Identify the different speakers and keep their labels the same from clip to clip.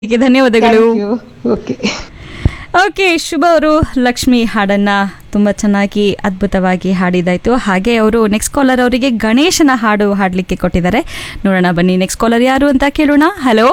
Speaker 1: ಗೆ ಧನ್ಯವಾದಗಳು
Speaker 2: okay
Speaker 1: okay ಶುಭ ಅವರು ಲಕ್ಷ್ಮಿ ಹಾಡನ್ನ ತುಂಬಾ ಚೆನ್ನಾಗಿ ಅದ್ಭುತವಾಗಿ ಹಾಡಿದಾಯ್ತು ಹಾಗೆ ಅವರು ನೆಕ್ಸ್ಟ್ ಕಾಲರ್ ಅವರಿಗೆ ಗಣೇಶನ ಹಾಡು ಹಾಡ್ಲಿಕ್ಕೆ ಕೊಟ್ಟಿದ್ದಾರೆ ನೋಡೋಣ ಬನ್ನಿ ನೆಕ್ಸ್ಟ್ ಕಾಲರ್ ಯಾರು ಅಂತ ಕೇಳೋಣ ಹಲೋ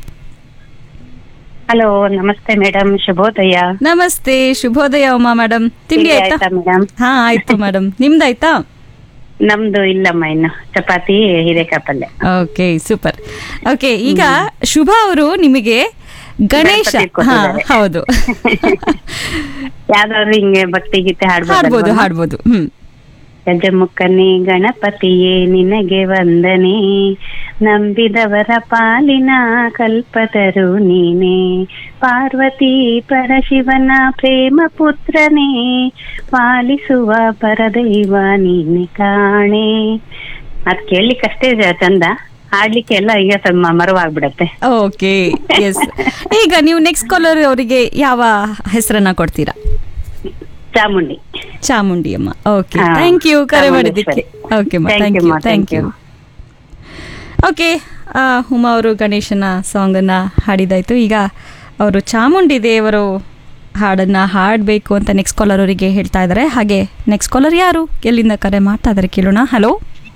Speaker 3: ಹಲೋ ನಮಸ್ತೆ ಮೇಡಮ್ ಶುಭೋದಯ
Speaker 1: ನಮಸ್ತೆ ಶುಭೋದಯ ಉಮಾ ಮೇಡಮ್ ತಿಂಡಿ
Speaker 3: ತಿಂಡಿ
Speaker 1: ಆಯ್ತಾ
Speaker 3: ಆಯ್ತಾ ಮೇಡಮ್
Speaker 1: ಹಾ ಆಯ್ತು ಮೇಡಮ್ ನಿಮ್ದಾಯ್ತಾ
Speaker 3: ನಮ್ದು ಇಲ್ಲಮ್ಮ ಇನ್ನು ಚಪಾತಿ ಹೀರೆಕಾಯಿ ಪಲ್ಯ
Speaker 1: ಓಕೆ ಸೂಪರ್ ಓಕೆ ಈಗ ಶುಭ ಅವರು ನಿಮಗೆ ಗಣೇಶ
Speaker 3: ಗಣಪತಿ
Speaker 1: ಹಾ
Speaker 3: ಕೊಟ್ಟಿದ್ದಾರೆ.
Speaker 1: ಹೌದು
Speaker 3: ಯಾವ್ದಾದ್ರು ಹಿಂಗೆ ಭಕ್ತಿ ಗೀತೆ
Speaker 1: ಹಾಡ್ಬೋದು
Speaker 3: ಹಾಡ್ಬೋದು
Speaker 1: ಹಾಡ್ಬೋದು ಹ್ಮ್
Speaker 3: ಗಜಮುಖನೇ ಗಣಪತಿಯೇ ನಿನಗೆ ವಂದನೆ ನಂಬಿದವರ ಪಾಲಿನ ಕಲ್ಪತರು ನೀನೆ ಪಾರ್ವತಿ ಪರಶಿವನ ಪ್ರೇಮ ಪುತ್ರನೇ ಪಾಲಿಸುವ ಪರದೈವ ನೀನೆ ಕಾಣೆ ಅದ್ ಕೇಳಲಿಕ್ಕಷ್ಟೇ ಚಂದ ಹಾಡ್ಲಿಕ್ಕೆ ಎಲ್ಲ ಈಗ ಸ್ವಲ್ಪ ಮರವಾಗ್ಬಿಡತ್ತೆ
Speaker 1: ಓಕೆ ಎಸ್ ಈಗ ನೀವು ನೆಕ್ಸ್ಟ್ ಕಾಲರ್ ಅವರಿಗೆ ಯಾವ ಹೆಸರನ್ನ ಕೊಡ್ತೀರಾ
Speaker 3: ಚಾಮುಂಡಿ
Speaker 1: ಚಾಮುಂಡಿ ಅಮ್ಮ ಓಕೆ
Speaker 3: ಹಾ,
Speaker 1: ಥ್ಯಾಂಕ್ ಯು ಕರೆ ಮಾಡಿದ್ದಕ್ಕೆ
Speaker 3: ಚಾಮುಂಡೇಶ್ವರಿ.
Speaker 1: ಓಕೆ ಅಮ್ಮ
Speaker 3: Thank
Speaker 1: thank
Speaker 3: you
Speaker 1: you
Speaker 3: ma,
Speaker 1: thank
Speaker 3: thank
Speaker 1: you
Speaker 3: you.
Speaker 1: Okay Uma ಅವರು ಗಣೇಶನ ಸಾಂಗನ್ನು ಹಾಡಿದಾಯ್ತು ಈಗ ಅವರು ಚಾಮುಂಡಿ ದೇವರು ಹಾಡನ್ನ ಹಾಡಬೇಕು ಅಂತ ನೆಕ್ಸ್ಟ್ ಕಾಲರ್ ಅವರಿಗೆ ಹೇಳ್ತಾ ಇದ್ದಾರೆ ಹಾಗೆ ನೆಕ್ಸ್ಟ್ ಕಾಲರ್ ಯಾರು ಎಲ್ಲಿಂದ ಕರೆ ಮಾಡ್ತಾ ಇದ್ದಾರೆ ಕೇಳೋಣ ಹಲೋ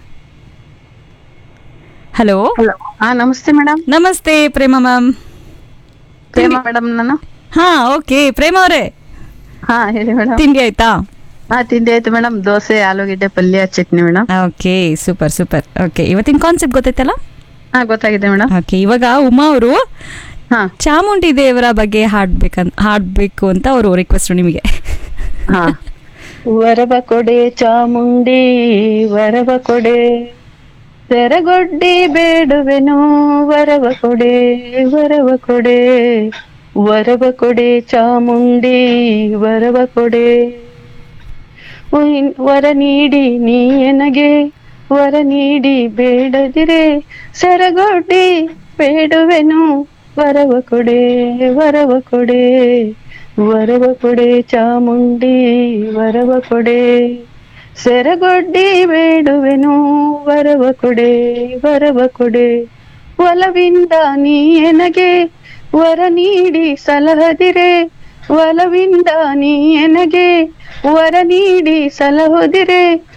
Speaker 1: ಹಲೋ
Speaker 2: ಹಲೋ ಹಾ ನಮಸ್ತೆ ಮೇಡಮ್
Speaker 1: ನಮಸ್ತೆ ಪ್ರೇಮ ಮ್ಯಾಮ್
Speaker 2: ಪ್ರೇಮ ಮೇಡಮ್ ನಾನು
Speaker 1: ಹಾ ಓಕೆ ಪ್ರೇಮ ಅವರೇ
Speaker 2: ಹಾ ಹೇಳಿ ಮೇಡಮ್
Speaker 1: ತಿಂಡಿ ಆಯ್ತಾ
Speaker 2: ಹಾ ತಿಂಡಿ ಆಯ್ತು ಮೇಡಮ್ ದೋಸೆ ಆಲೂಗೆಡ್ಡೆ ಪಲ್ಯ chutney madam
Speaker 1: okay super super okay ಇವತ್ತಿನ ಕಾನ್ಸೆಪ್ಟ್ ಗೊತ್ತೈತಲ್ಲ
Speaker 2: ಹಾ ಗೊತ್ತಾಗಿದೆ ಮೇಡಮ್
Speaker 1: ಓಕೆ ಇವಾಗ ಉಮಾ ಅವರು
Speaker 2: ಹಾ
Speaker 1: ಚಾಮುಂಡಿ ದೇವರ ಬಗ್ಗೆ ಹಾಡ್ಬೇಕಂತ ಹಾಡ್ಬೇಕು ಅಂತ ಅವರು ರಿಕ್ವೆಸ್ಟ್ ನಿಮಗೆ
Speaker 2: ಹಾ ವರವ ಕೊಡೆ ಚಾಮುಂಡಿ ವರವ ಕೊಡೆ ಸೆರಗೊಡ್ಡಿ ಬೇಡುವೆನು ವರವ ಕೊಡೆ ವರವ ಕೊಡೆ ವರವ ಕೊಡೆ ಚಾಮುಂಡಿ ವರವ ಕೊಡೆ ಉಯ್- ವರ ನೀಡಿ ನೀ ಎನಗೆ ವರ ನೀಡಿ ಬೇಡದಿರೆ ಸೆರಗೊಡ್ಡಿ ಬೇಡುವೆನು ವರವ ಕೊಡೆ ವರವ ಕೊಡೆ ವರವ ಕೊಡೆ ಚಾಮುಂಡಿ ವರವ ಕೊಡೆ ಸೆರಗೊಡ್ಡಿ ಬೇಡುವೆನು ವರವ ಕೊಡೆ ವರವ ಕೊಡೆ ಒಲವಿಂದ ನೀ ಎನಗೆ ವರ ನೀಡಿ ಸಲಹದಿರೆ ಒಲವಿಂದ ನೀ ಎನಗೆ ವರ ನೀಡಿ ಸಲಹುದಿರೆ